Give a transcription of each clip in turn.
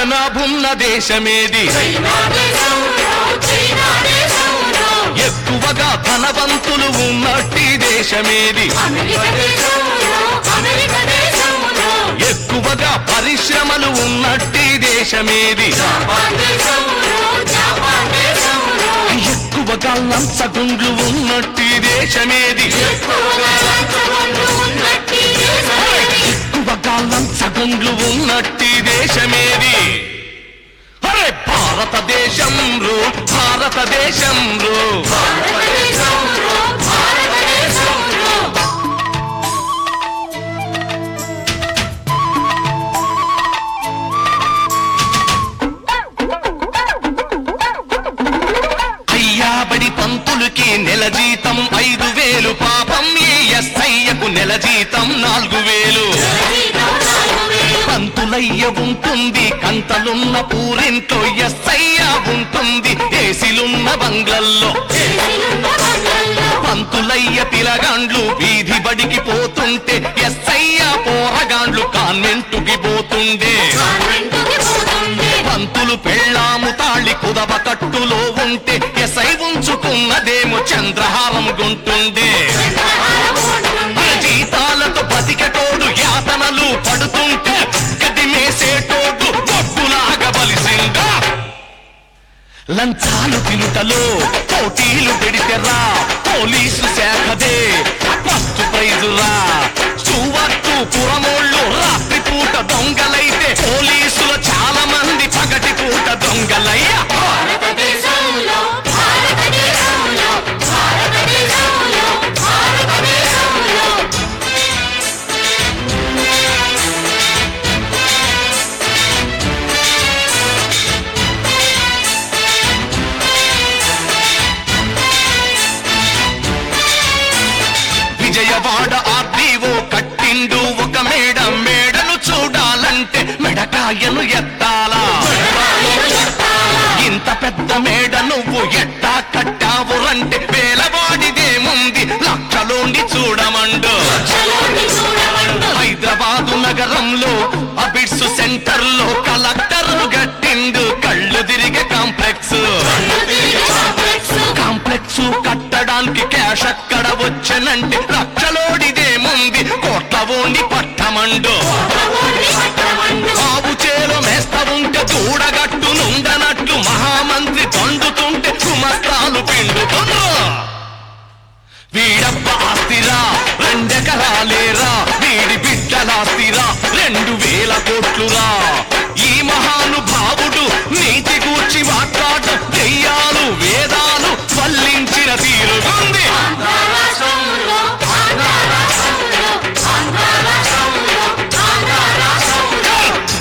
జనాభున్న దేశమేది ఎక్కువగా ధనవంతులు ఉన్నట్టి దేశమేది ఎక్కువగా పరిశ్రమలు ఉన్నట్టి దేశమేది ఎక్కువగా లంచగుండ్లు ఉన్నట్టి దేశమేది ఎక్కువగా లంచగుండ్లు ఉన్నట్టి దేశమేది అరే భారతదేశం రో భారతదేశం రో అయ్యాబడి పంతులకి నెల జీతం ఐదు వేలు పాపం ఈ ఎస్ఐకు నెల జీతం నాలుగు వేలు పంతులయ్య ఉంటుంది కంతలున్న పూరింట్లో ఎస్ఐయ ఉంటుంది ఏసిలున్న బంగ్లల్లో పంతులయ్య పిలగాండ్లు వీధి బడికి పోతుంటే ఎస్ఐయ పోరగాండ్లు కాన్వెంటుకి పోతుండే పంతులు పెళ్ళాము తాళి కుదవ కట్టులో ఉంటే ఎసై ఉంచుకున్నదేమో చంద్రహారం గుంటుండే ఆ జీతాలతో బతికటోడు యాతనలు పడుతుంటే కదిమేసేటోడు బొట్టులాగా బలిసిందా లంచాలు తినుటలో పోటీలు పెడితెరా పోలీసు శాఖదే ఫస్ట్ ప్రైజురా సువట్టు పురమోళ్ళు రాత్రి పూట దొంగలైతే పోలీసుల చాలా మంది పగటి పూట దొంగలయ్యా భారతదేశంలో భారతదేశంలో భారతదేశంలో భారతదేశంలో విజయవాడ ఆర్డీఓ కట్టిండు ఒక మేడ మేడను చూడాలంటే మెడకాయను ఎత్తాలా ఇంత పెద్ద మేడ నువ్వు ఎట్టా కట్టావు అంటే వేలవాడిదేముంది లక్షలోండి చూడమండు చలోని చూడమండు హైదరాబాదు నగరంలో అబిడ్స్ సెంటర్ లో కలెక్టర్ గట్టిండు కళ్ళు తిరిగే కాంప్లెక్స్ తిరిగి కాంప్లెక్స్ కాంప్లెక్స్ కట్టడానికి క్యాష్ అక్కడ వచ్చనంటే లక్షలోడిదేముంది కోట్ల ఓండి పట్టమండు ఓడి పట్టమండు ఆవు చేలో మేస్త ఉంటే చూడగట్టు నుండనట్లు మహామంత్రి తండుతుంటే కుమస్తాలు పిండుతున్నా వీడప్ప ఆస్తిరా రెండెకరాలేరా వీడి బిడ్డలాస్తిరా రెండు వేల కోట్లురా ఈ మహానుభావుడు నీతి గూర్చి మాట్లాడటం దెయ్యాలు వేదాలు వల్లించిన తీరుగుంది ఆంధ్ర రాష్ట్రంలో ఆంధ్ర రాష్ట్రంలో ఆంధ్ర రాష్ట్రంలో ఆంధ్ర రాష్ట్రంలో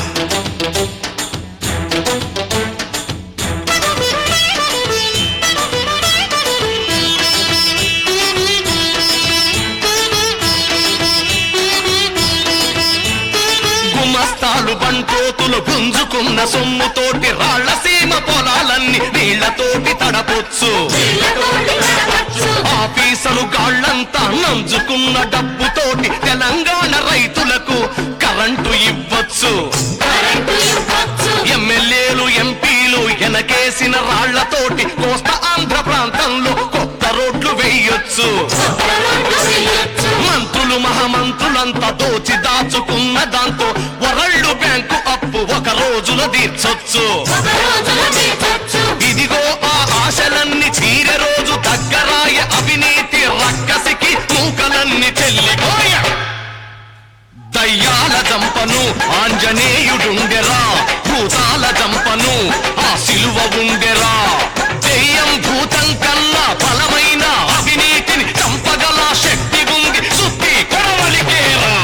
గుమస్తాలు బంటోతులు పుంజుకున్న సొమ్ముతోటి రాళ్ల సీమ పొలాలన్నీ నీళ్లతోటి తడపొచ్చు ఇళ్ళతోటి నడవచ్చు ఆఫీసరు గాళ్ళంతా నంచుకున్న డబ్బుతోటి తెలంగాణ రైతులకు కరెంటు ఇవ్వచ్చు కరెంటు ఇవ్వచ్చు ఎమ్మెల్యేలు ఎంపీలు ఎనకేసిన రాళ్లతోటి కోస్తా ఆంధ్ర ప్రాంతంలో కొత్త రోడ్లు వేయొచ్చు కొత్త రోడ్లు వేయొచ్చు మంత్రులు మహామంత్రులంతా దోచి దాచుకున్న దాంతో వరల్డ్ బ్యాంకు అప్పు ఒక రోజులో తీర్చొచ్చు ఒక రోజులో తీర్చొచ్చు ఇదిగో ఆ ఆశలన్నీ తీరే రోజు దగ్గరాయ అవినీతి రక్కసికి మూకలన్నీ చెల్లిపోయ దయ్యాల జంపను ఆంజనేయుడుండెరా భూతాల జంపను ఆ సిలువ ఉండెరా దెయ్యం భూతం కన్నా బలమైన అవినీతిని చంపగల శక్తి ఉంది సుత్తి కొడవలికేరా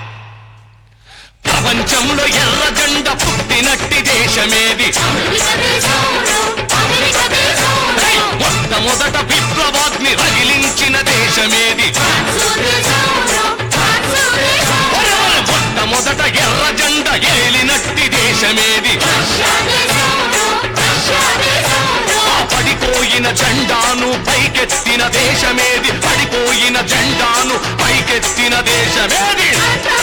ప్రపంచంలో ఎర్ర జెండ పుట్టినట్టి దేశమేది అమెరికా దేశంలో అమెరికా దేశంలో మొట్టమొదట విప్లవాగ్ని రగిలించిన దేశమేది ఫ్రాన్సు దేశంలో ఫ్రాన్సు దేశంలో ఒరే ఒరే మొట్టమొదట ఎర్ర జెండ ఏలినట్టి దేశమేది రష్యా దేశంలో రష్యా దేశంలో ఆ పడిపోయిన జెండాను పైకెత్తిన దేశమేది పడిపోయిన జెండాను పైకెత్తిన దేశమేది ఆంధ్ర